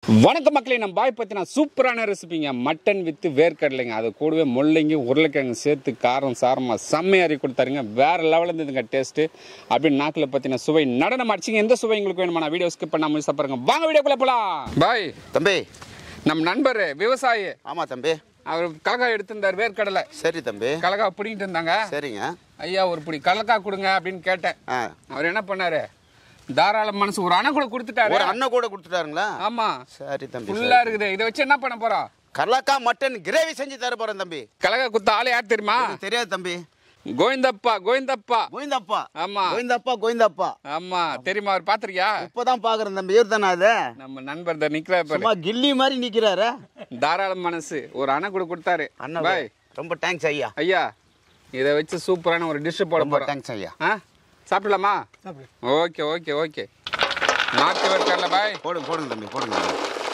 வணக்க மக்களே நம்ம பாய் பற்றின சூப்பரான ரெசிபிங்க மட்டன் வித்து வேர்க்கடலைங்க அது கூடவே முள்ளங்கி உருளைக்கிழங்கு சேர்த்து காரம் சாரமாக செம்மையாக அறி கொடுத்தாருங்க வேறு லெவலில் இருந்ததுங்க டேஸ்ட்டு அப்படின்னு நாக்கில் பற்றின சுவை நடனம் அடிச்சிங்க எந்த சுவை உங்களுக்கு வேணுமா நான் வீடியோ ஸ்கிப் பண்ணாமல் முழுசா பாருங்க வாங்க வீடியோக்குள்ளே போகலாம் பாய் தம்பி நம்ம நண்பர் விவசாயி ஆமா தம்பி அவர் கலக்காய் எடுத்திருந்தார் வேர்க்கடலை சரி தம்பி கலக்காய் பிடிங்கிட்டு இருந்தாங்க சரிங்க ஐயா ஒரு பிடி கலக்காய் கொடுங்க அப்படின்னு கேட்டேன் ஆ அவர் என்ன பண்ணாரு தாராள மனசு ஒரு அணை கூட கொடுத்துட்டாரு ஒரு அண்ணன் கூட கொடுத்துட்டாருங்களா ஆமா சரி தம்பி ஃபுல்லா இருக்குது இதை வச்சு என்ன பண்ண போறோம் கர்லாக்கா மட்டன் கிரேவி செஞ்சு தர போறேன் தம்பி கலக குத்த ஆளு யார் தெரியுமா எனக்கு தெரியாது தம்பி கோவிந்தப்பா கோவிந்தப்பா கோவிந்தப்பா ஆமா கோவிந்தப்பா கோவிந்தப்பா ஆமா தெரியுமா அவர் பாத்திருக்கியா இப்பதான் பாக்குறேன் தம்பி இவர் தானே அது நம்ம நண்பர் இந்த நிக்கிறார் பாரு சும்மா கில்லி மாதிரி நிக்கிறாரு தாராள மனசு ஒரு அணை கூட கொடுத்தாரு அண்ணன் பாய் ரொம்ப தேங்க்ஸ் ஐயா ஐயா இதை வச்சு சூப்பரான ஒரு டிஷ் போட ரொம்ப போறோம் தேங்க்ஸ் ஐயா ஆ சாப்பிடலாமா ஓகே ஓகே ஓகே நாட்டு வேர்க்கடல பாய் போடுங்க போடுங்க தம்பி போடுங்க தம்பி.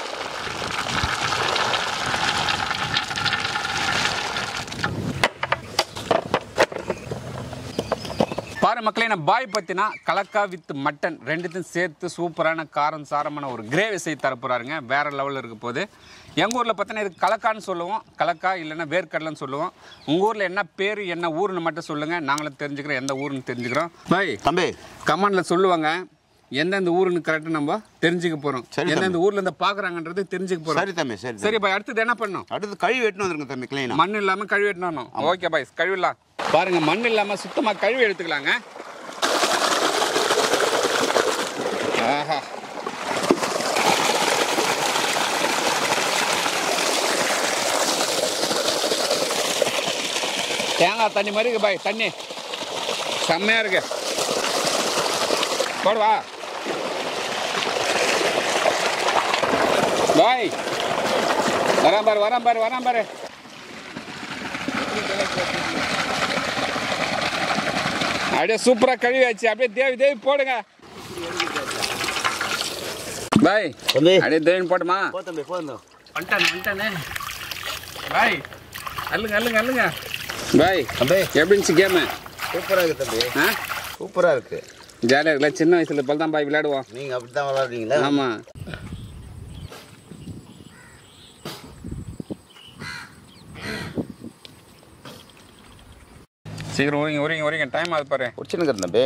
பாரு மக்களே நான் பாய் பத்தினா கலக்கா வித் மட்டன் ரெண்டுத்தையும் சேர்த்து சூப்பரான காரம் சாரமான ஒரு கிரேவி செய்து தர போறாருங்க வேற லெவலில் இருக்க போது எங்கள் ஊரில் பார்த்தீங்கன்னா இது கலக்கான்னு சொல்லுவோம் கலக்கா இல்லைன்னா வேர்க்கடலைன்னு சொல்லுவோம் உங்கள் ஊரில் என்ன பேர் என்ன ஊர்னு மட்டும் சொல்லுங்கள் நாங்களும் தெரிஞ்சுக்கிறோம் எந்த ஊருன்னு தெரிஞ்சுக்கிறோம் பாய் தம்பி கமெண்டில் சொல்லுவாங்க எந்தெந்த ஊருன்னு கரெக்டாக நம்ம தெரிஞ்சுக்க போகிறோம் சரி எந்தெந்த ஊர்ல இருந்து பார்க்குறாங்கன்றது தெரிஞ்சுக்க போகிறோம் சரி தம்பி சரி தம்பி. சரி பாய் அடுத்தது என்ன பண்ணணும் அடுத்து கழுவி வெட்டினு வந்துருங்க தம்பி கிளீனா மண் இல்லாம கழுவி எடுத்துடணும் ஓகே பாய் கழுவிடலாம் பாருங்க மண் இல்லாம சுத்தமா கழுவி எடுத்துக்கலாங்க ஆஹா தேங்காய் தண்ணி மாதிரி இருக்கு பாய் தண்ணி செம்மையா இருக்கு போடுவா பாய் வரான் பாரு வரான் பாரு வரான் பாரு அப்படியே சூப்பரா கழுவியாச்சு அப்படியே தேவி தேவி போடுங்க பாய் தம்பி அப்படியே தேவி போட்டுமா போ தம்பி போதும் வந்துட்டானே வந்துட்டானே பாய் அல்லுங்க அல்லுங்க அல்லுங்க பாய் தம்பி எப்படி இருந்துச்சு கேமு சூப்பரா இருக்கு தம்பி ஆ சூப்பரா இருக்கு ஜாலியாக இருக்குல்ல சின்ன வயசுல போல தான் பாய் விளையாடுவோம் நீங்க அப்படித்தான் விளாடுறீங்களா ஆமா சீக்கிரம் உரிங்க உரிங்க உரிங்க டைம் ஆகுது பாரு குடிச்சுன்னு தம்பி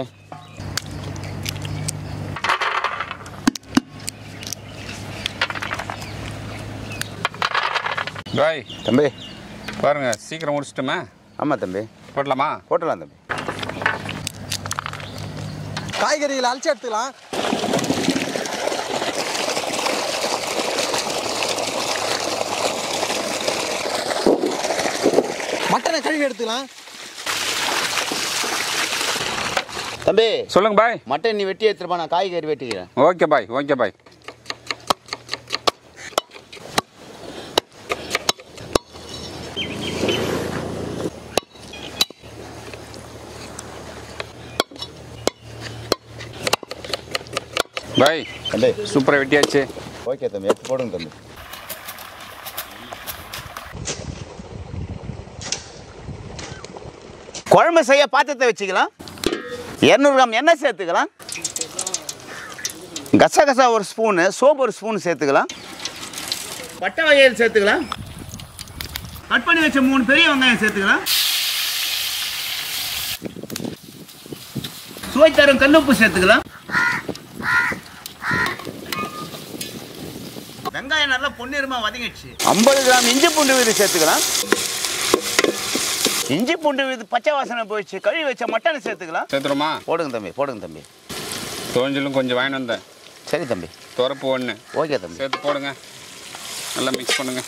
பாய் தம்பி பாருங்க சீக்கிரம் முடிச்சிட்டுமே ஆமா தம்பி போடலாமா போட்டலாம் தம்பி காய்கறிகளை அழிச்சு எடுத்துக்கலாம் மட்டனை கழுவி எடுத்துக்கலாம் தம்பி சொல்லுங்க பாய் மட்டன் நீ வெட்டி எடுத்துருப்பா நான் காய்கறி வெட்டிக்கிறேன் ஓகே பாய் ஓகே பாய் பாய் தம்பி சூப்பராக வெட்டியாச்சு ஓகே தம்பி எடுத்து போடுங்க தம்பி குழம்பு செய்ய பாத்திரத்தை வச்சுக்கலாம் இரநூறு கிராம் எண்ணெய் சேர்த்துக்கலாம் கசகசா ஒரு ஸ்பூனு சோப்பு ஒரு ஸ்பூன் சேர்த்துக்கலாம் பட்டை வகையில் சேர்த்துக்கலாம் கட் பண்ணி வச்ச மூணு பெரிய வெங்காயம் சேர்த்துக்கலாம் சுவை தரும் கல்லுப்பு சேர்த்துக்கலாம் வெங்காயம் நல்லா பொன்னிறமா வதங்கிடுச்சு ஐம்பது கிராம் இஞ்சி பூண்டு விது சேர்த்துக்கலாம் இஞ்சி பூண்டு விது பச்சை வாசனை போயிடுச்சு கழுவி வச்ச மட்டனை சேர்த்துக்கலாம் சேர்த்துருமா போடுங்க தம்பி போடுங்க தம்பி தோஞ்சலும் கொஞ்சம் வாங்கிட்டு வந்தேன் சரி தம்பி துறப்பு ஒன்று ஓகே தம்பி சேர்த்து போடுங்க நல்லா மிக்ஸ் பண்ணுங்க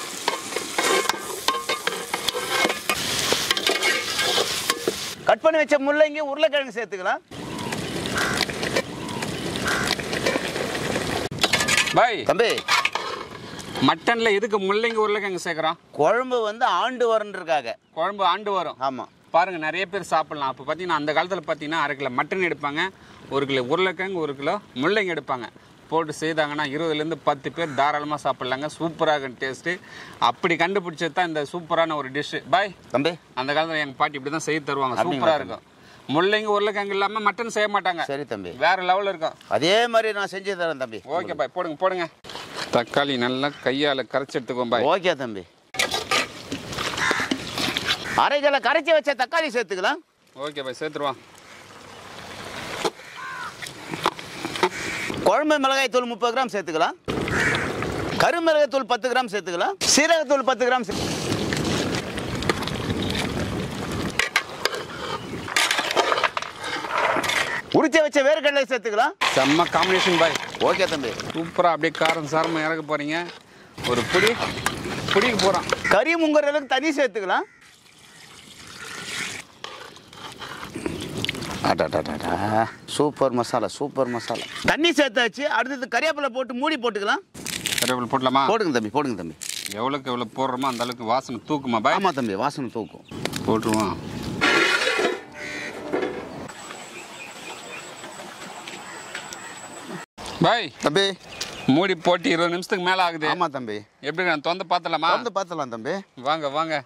கட் பண்ணி வச்ச முள்ளங்கி உருளைக்கிழங்கு சேர்த்துக்கலாம் பாய் தம்பி மட்டன்ல எதுக்கு முள்ளங்கி உருளைக்கிழங்கு சேர்க்குறோம் குழம்பு வந்து ஆண்டு வரன்றதுக்காக குழம்பு ஆண்டு வரும் ஆமாம் பாருங்க நிறைய பேர் சாப்பிடலாம் அப்போ பார்த்தீங்கன்னா அந்த காலத்தில் பார்த்தீங்கன்னா அரை கிலோ மட்டன் எடுப்பாங்க ஒரு கிலோ உருளைக்கிழங்கு ஒரு கிலோ முள்ளங்கி எடுப்பாங்க போட்டு செய்தாங்கன்னா இருபதுலேருந்து பத்து பேர் தாராளமாக சாப்பிட்லாங்க சூப்பராக இருக்கும் டேஸ்ட்டு அப்படி கண்டுபிடிச்சது தான் இந்த சூப்பரான ஒரு டிஷ்ஷு பாய் தம்பி அந்த காலத்தில் எங்கள் பாட்டி இப்படி தான் செய்து தருவாங்க அப்படிங்களா சூப்பராக இருக்கும் முள்ளங்கி உருளைக்கிழங்கு இல்லாமல் மட்டன் செய்ய மாட்டாங்க சரி தம்பி வேற லெவலில் இருக்கும் அதே மாதிரி நான் செஞ்சு தரேன் தம்பி ஓகே பாய் போடுங்க போடுங்க தக்காளி நல்லா கையால் கரைச்சி எடுத்துக்கோ பாய் ஓகே தம்பி அரை கிலோ கரைச்சி வச்ச தக்காளி சேர்த்துக்கலாம் ஓகே பாய் சேர்த்துருவான் குழம்பு மிளகாய் தூள் முப்பது கிராம் சேர்த்துக்கலாம் கருமிளகாய் தூள் பத்து கிராம் சேர்த்துக்கலாம் சீரகத்தூள் பத்து கிராம் சே- உரிச்சு வச்ச வேர்க்கடலை சேர்த்துக்கலாம் செம்ம காம்பினேஷன் பாய் ஓகே தம்பி சூப்பராக அப்படியே காரம் சாரமாக இறக்க போகிறீங்க ஒரு புடி புடிக்கு போகிறான் கறி முங்குற அளவுக்கு தண்ணி சேர்த்துக்கலாம் அடடடடா. சூப்பர் மசாலா சூப்பர் மசாலா தண்ணி சேர்த்தாச்சு அடுத்தது கறிவேப்பிலை போட்டு மூடி போட்டுக்கலாம் கருவேப்பிலை போடலாமா போடுங்க தம்பி போடுங்க தம்பி எவ்வளோக்கு எவ்வளோ போடுறோமோ அந்த அளவுக்கு வாசனை தூக்குமா பாய் ஆமா தம்பி வாசனை தூக்கும் போட்டுருவான் பாய் தம்பி மூடி போட்டு இருபது நிமிஷத்துக்கு மேலே ஆகுது ஆமா தம்பி எப்படி நான் தொந்த பார்த்தலாமா வந்து பார்த்தலாம் தம்பி வாங்க வாங்க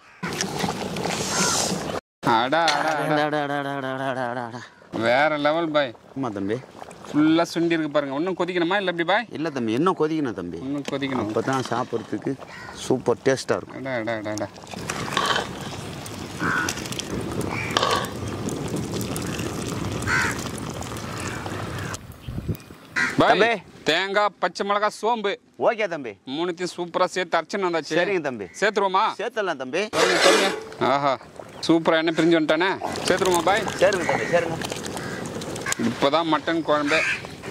அடா அடா அடா. வேற லெவல் பாய் ஆமா தம்பி ஃபுல்லாக சுண்டி இருக்கு பாருங்க இன்னும் கொதிக்கணுமா இல்லை எப்படி பாய் இல்ல தம்பி இன்னும் கொதிக்கணும் தம்பி இன்னும் கொதிக்கணும் அப்போ தான் சாப்பிட்றதுக்கு சூப்பர் டேஸ்ட்டாக இருக்கும் அடா அடா அடா அடா பாய் தம்பி. தேங்காய் பச்சை மிளகாய் சோம்பு ஓகே தம்பி மூணுத்தையும் சூப்பராக சேர்த்து அர்ச்சனை வந்தாச்சு சரிங்க தம்பி சேர்த்துருவோமா சேர்த்துடலாம் தம்பி பாருங்க, பாருங்க. ஆஹா சூப்பராக என்ன பிரிஞ்சு வந்துட்டானே சேர்த்துருவோமா பாய் சரிங்க தம்பி சரிங்க இப்போதான் மட்டன் குழம்பு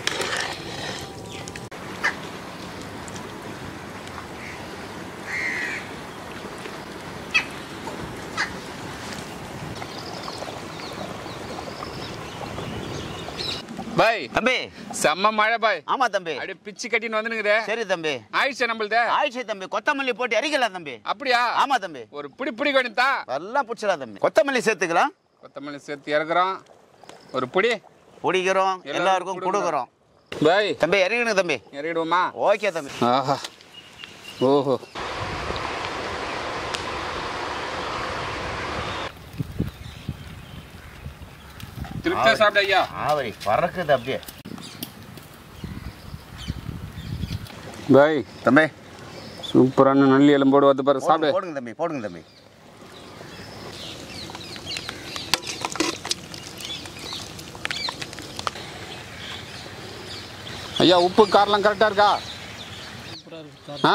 பாய் தம்பி செம்ம மழை பாய் ஆமா தம்பி அப்படியே பிச்சு கட்டின்னு வந்துனுக்குதே சரி தம்பி ஆயிடுச்சு நம்மள்த ஆயிடுச்சு தம்பி கொத்தமல்லி போட்டு இறக்கலாம் தம்பி அப்படியா ஆமா தம்பி ஒரு பிடி பிடி வேணுதா எல்லாம் பிடிச்சலாம் தம்பி கொத்தமல்லி சேர்த்துக்கலாம் கொத்தமல்லி சேர்த்து இறக்குறோம் ஒரு பிடி பிடிக்கிறோம் எல்லாருக்கும் எல்லாருக்கும் கொடுக்குறோம். கொடுக்குறோம் பாய் தம்பி இறங்கணும் தம்பி இறக்கிடுவோமா ஓகே தம்பி ஆஹா ஓஹோ திருப்தியா சாப்பிட ஐயா ஆவரி பறக்குது அப்படியே பாய் தம்பி சூப்பரான நல்லி எலும்போடு வந்து பாரு போடுங்க, சாப்பிடு போடுங்க தம்பி போடுங்க தம்பி ஐயா உப்பு காரெல்லாம் கரெக்டாக இருக்கா ஆ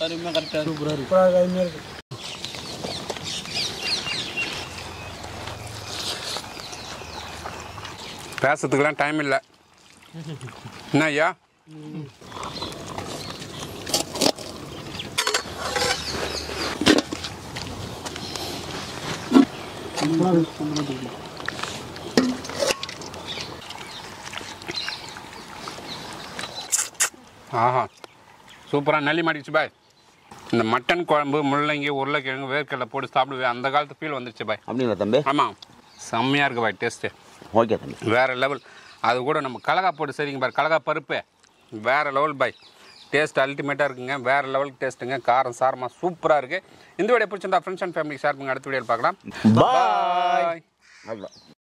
பேசுறதுக்கெல்லாம் டைம் இல்லை என்ன ஐயா ஆஹா சூப்பராக நல்லி மாட்டிச்சு பாய் இந்த மட்டன் குழம்பு முள்ளங்கி உருளைக்கிழங்கு வேர்க்கடலை போட்டு சாப்பிடுவேன் அந்த காலத்து ஃபீல் வந்துருச்சு பாய் அப்படிங்களா தம்பி ஆமாம் செம்மையாக இருக்கு பாய் டேஸ்ட்டு ஓகே தம்பி வேற லெவல் அது கூட நம்ம கலகா போட்டு சரிங்க பாரு கலகா பருப்பு வேற லெவல் பாய் டேஸ்ட் அல்டிமேட்டாக இருக்குங்க வேற லெவல் டேஸ்ட்டுங்க காரம் சாரமாக சூப்பராக இருக்குது இந்த வீடியோ பிடிச்சிருந்தா ஃப்ரெண்ட்ஸ் அண்ட் ஃபேமிலி ஷேர் பண்ணுங்க அடுத்த வீடியோவில் பார்க்கலாம் Bye. பாய் அவ்வளோ